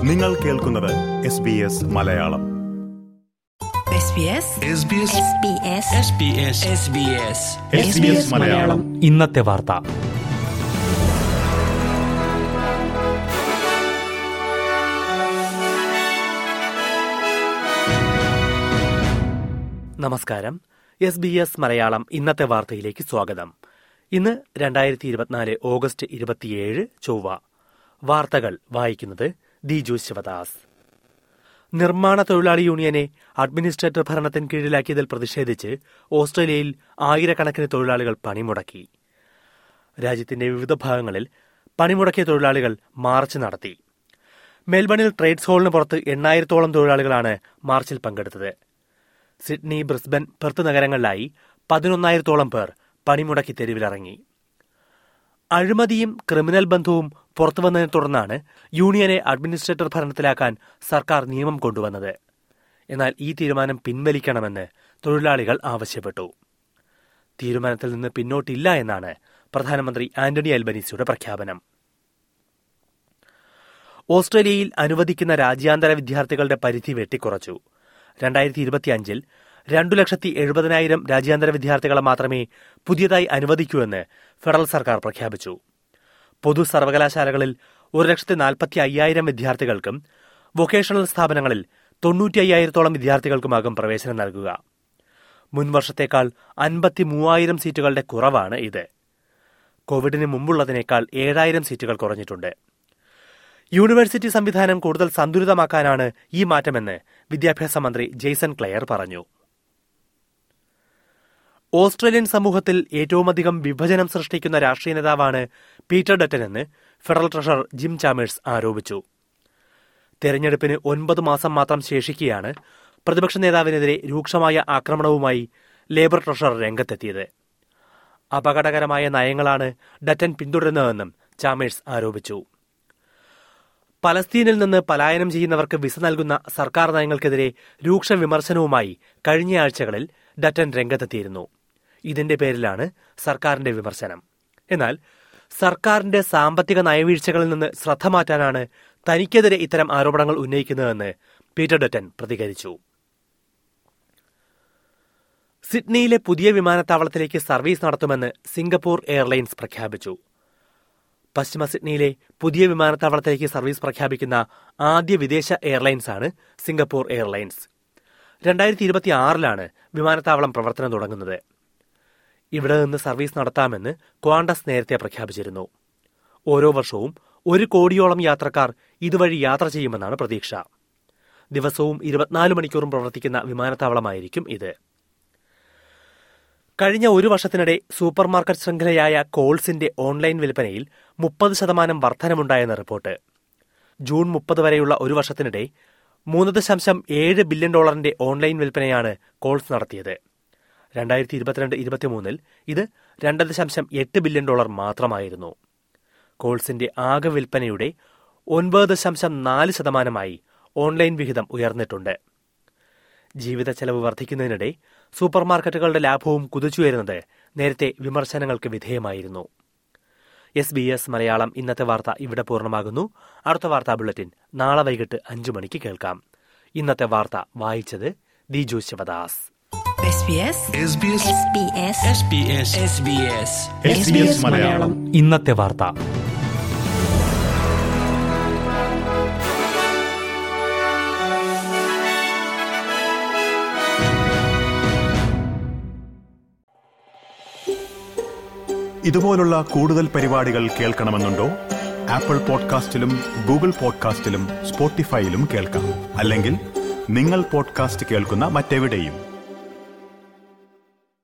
നിങ്ങൾ കേൾക്കുന്നത് S B S Malayalam SBS Malayalam ഇന്നത്തെ വാർത്ത നമസ്കാരം എസ് ബി എസ് മലയാളം ഇന്നത്തെ വാർത്തയിലേക്ക് സ്വാഗതം ഇന്ന് രണ്ടായിരത്തി ഇരുപത്തിനാല് ഓഗസ്റ്റ് ഇരുപത്തിയേഴ് ചൊവ്വ വാർത്തകൾ വായിക്കുന്നത് ദിജു ശിവദാസ് നിർമ്മാണ തൊഴിലാളി യൂണിയനെ അഡ്മിനിസ്ട്രേറ്റർ ഭരണത്തിന് കീഴിലാക്കിയതിൽ പ്രതിഷേധിച്ച് ഓസ്ട്രേലിയയിൽ ആയിരക്കണക്കിന് തൊഴിലാളികൾ പണിമുടക്കി രാജ്യത്തിന്റെ വിവിധ ഭാഗങ്ങളിൽ പണിമുടക്കിയ തൊഴിലാളികൾ മാർച്ച് നടത്തി മെൽബണിൽ ട്രേഡ്സ് ഹാളിന് പുറത്ത് എണ്ണായിരത്തോളം തൊഴിലാളികളാണ് മാർച്ചിൽ പങ്കെടുത്തത് സിഡ്നി ബ്രിസ്ബൻ പെർത്ത് നഗരങ്ങളിലായി പതിനൊന്നായിരത്തോളം പേർ പണിമുടക്കി തെരുവിലിറങ്ങി അഴിമതിയും ക്രിമിനൽ ബന്ധവും പുറത്തുവന്നതിനെ തുടർന്നാണ് യൂണിയനെ അഡ്മിനിസ്ട്രേറ്റർ ഭരണത്തിലാക്കാൻ സർക്കാർ നിയമം കൊണ്ടുവന്നത് എന്നാൽ ഈ തീരുമാനം പിൻവലിക്കണമെന്ന് തൊഴിലാളികൾ ആവശ്യപ്പെട്ടു തീരുമാനത്തിൽ നിന്ന് പിന്നോട്ടില്ല എന്നാണ് പ്രധാനമന്ത്രി ആന്റണി അൽബനീസിയുടെ പ്രഖ്യാപനം ഓസ്ട്രേലിയയിൽ അനുവദിക്കുന്ന രാജ്യാന്തര വിദ്യാർത്ഥികളുടെ പരിധി വെട്ടിക്കുറച്ചു രണ്ടായിരത്തി ഇരുപത്തിയഞ്ചിൽ രണ്ടു ലക്ഷത്തി എഴുപതിനായിരം രാജ്യാന്തര വിദ്യാർത്ഥികളെ മാത്രമേ പുതിയതായി അനുവദിക്കൂ എന്ന് ഫെഡറൽ സർക്കാർ പ്രഖ്യാപിച്ചു പൊതു സർവകലാശാലകളിൽ ഒരു ലക്ഷത്തി നാൽപ്പത്തി അയ്യായിരം വിദ്യാർത്ഥികൾക്കും വൊക്കേഷണൽ സ്ഥാപനങ്ങളിൽ തൊണ്ണൂറ്റി അയ്യായിരത്തോളം വിദ്യാർത്ഥികൾക്കുമാകും പ്രവേശനം നൽകുക മുൻ വർഷത്തേക്കാൾ അൻപത്തി മൂവായിരം സീറ്റുകളുടെ കുറവാണ് ഇത് കോവിഡിന് മുമ്പുള്ളതിനേക്കാൾ ഏഴായിരം സീറ്റുകൾ കുറഞ്ഞിട്ടുണ്ട് യൂണിവേഴ്സിറ്റി സംവിധാനം കൂടുതൽ സന്തുലിതമാക്കാനാണ് ഈ മാറ്റമെന്ന് വിദ്യാഭ്യാസ മന്ത്രി ജെയ്സൺ ക്ലെയർ പറഞ്ഞു ഓസ്ട്രേലിയൻ സമൂഹത്തിൽ ഏറ്റവുമധികം വിഭജനം സൃഷ്ടിക്കുന്ന രാഷ്ട്രീയ നേതാവാണ് പീറ്റർ ഡറ്റനെന്ന് ഫെഡറൽ ട്രഷറർ ജിം ചാമേഴ്സ് ആരോപിച്ചു തെരഞ്ഞെടുപ്പിന് ഒൻപത് മാസം മാത്രം ശേഷിക്കെയാണ് പ്രതിപക്ഷ നേതാവിനെതിരെ രൂക്ഷമായ ആക്രമണവുമായി ലേബർ ട്രഷറർ രംഗത്തെത്തിയത് അപകടകരമായ നയങ്ങളാണ് ഡറ്റൻ പിന്തുടരുന്നതെന്നും ചാമേഴ്സ് ആരോപിച്ചു പലസ്തീനിൽ നിന്ന് പലായനം ചെയ്യുന്നവർക്ക് വിസ നൽകുന്ന സർക്കാർ നയങ്ങൾക്കെതിരെ രൂക്ഷ വിമർശനവുമായി കഴിഞ്ഞ ആഴ്ചകളിൽ ഡറ്റൻ രംഗത്തെത്തിയിരുന്നു ഇതിന്റെ പേരിലാണ് സർക്കാരിന്റെ വിമർശനം എന്നാൽ സർക്കാരിന്റെ സാമ്പത്തിക നയവീഴ്ചകളിൽ നിന്ന് ശ്രദ്ധ മാറ്റാനാണ് തനിക്കെതിരെ ഇത്തരം ആരോപണങ്ങൾ ഉന്നയിക്കുന്നതെന്ന് പീറ്റർ ഡറ്റൻ പ്രതികരിച്ചു സിഡ്നിയിലെ പുതിയ വിമാനത്താവളത്തിലേക്ക് സർവീസ് നടത്തുമെന്ന് സിംഗപ്പൂർ എയർലൈൻസ് പ്രഖ്യാപിച്ചു പശ്ചിമ സിഡ്നിയിലെ പുതിയ വിമാനത്താവളത്തിലേക്ക് സർവീസ് പ്രഖ്യാപിക്കുന്ന ആദ്യ വിദേശ എയർലൈൻസാണ് സിംഗപ്പൂർ എയർലൈൻസ് രണ്ടായിരത്തി ഇരുപത്തി ആറിലാണ് വിമാനത്താവളം പ്രവർത്തനം തുടങ്ങുന്നത് ഇവിടെ നിന്ന് സർവീസ് നടത്താമെന്ന് ക്വാണ്ടസ് നേരത്തെ പ്രഖ്യാപിച്ചിരുന്നു ഓരോ വർഷവും ഒരു കോടിയോളം യാത്രക്കാർ ഇതുവഴി യാത്ര ചെയ്യുമെന്നാണ് പ്രതീക്ഷ ദിവസവും ഇരുപത്തിനാല് മണിക്കൂറും പ്രവർത്തിക്കുന്ന വിമാനത്താവളമായിരിക്കും ഇത് കഴിഞ്ഞ ഒരു വർഷത്തിനിടെ സൂപ്പർ മാർക്കറ്റ് ശൃംഖലയായ കോൾസിന്റെ ഓൺലൈൻ വിൽപ്പനയിൽ മുപ്പത് ശതമാനം വർധനമുണ്ടായെന്ന റിപ്പോർട്ട് ജൂൺ മുപ്പത് വരെയുള്ള ഒരു വർഷത്തിനിടെ മൂന്ന് ദശാംശം ഏഴ് ബില്യൺ ഡോളറിന്റെ ഓൺലൈൻ വിൽപ്പനയാണ് കോൾസ് നടത്തിയത് രണ്ടായിരത്തി ഇരുപത്തിരണ്ട് ഇരുപത്തിമൂന്നിൽ ഇത് രണ്ട് ദശാംശം എട്ട് ബില്യൺ ഡോളർ മാത്രമായിരുന്നു കോൾസിന്റെ ആകെ വിൽപ്പനയുടെ ഒൻപത് ദശാംശം നാല് ശതമാനമായി ഓൺലൈൻ വിഹിതം ഉയർന്നിട്ടുണ്ട് ജീവിത ചെലവ് വർദ്ധിക്കുന്നതിനിടെ സൂപ്പർ മാർക്കറ്റുകളുടെ ലാഭവും കുതിച്ചുയരുന്നത് നേരത്തെ വിമർശനങ്ങൾക്ക് വിധേയമായിരുന്നു എസ് ബി എസ് മലയാളം ഇന്നത്തെ വാർത്ത ഇവിടെ പൂർണ്ണമാകുന്നു അടുത്ത വാർത്താ ബുള്ളറ്റിൻ നാളെ വൈകിട്ട് അഞ്ചു മണിക്ക് കേൾക്കാം ഇന്നത്തെ വാർത്ത വായിച്ചത് ദിജു ശിവദാസ് SBS മലയാളം ഇന്നത്തെ വാർത്ത ഇതുപോലുള്ള കൂടുതൽ പരിപാടികൾ കേൾക്കണമെന്നുണ്ടോ ആപ്പിൾ പോഡ്കാസ്റ്റിലും ഗൂഗിൾ പോഡ്കാസ്റ്റിലും സ്പോട്ടിഫൈയിലും കേൾക്കാം അല്ലെങ്കിൽ നിങ്ങൾ പോഡ്കാസ്റ്റ് കേൾക്കുന്ന മറ്റെവിടെയും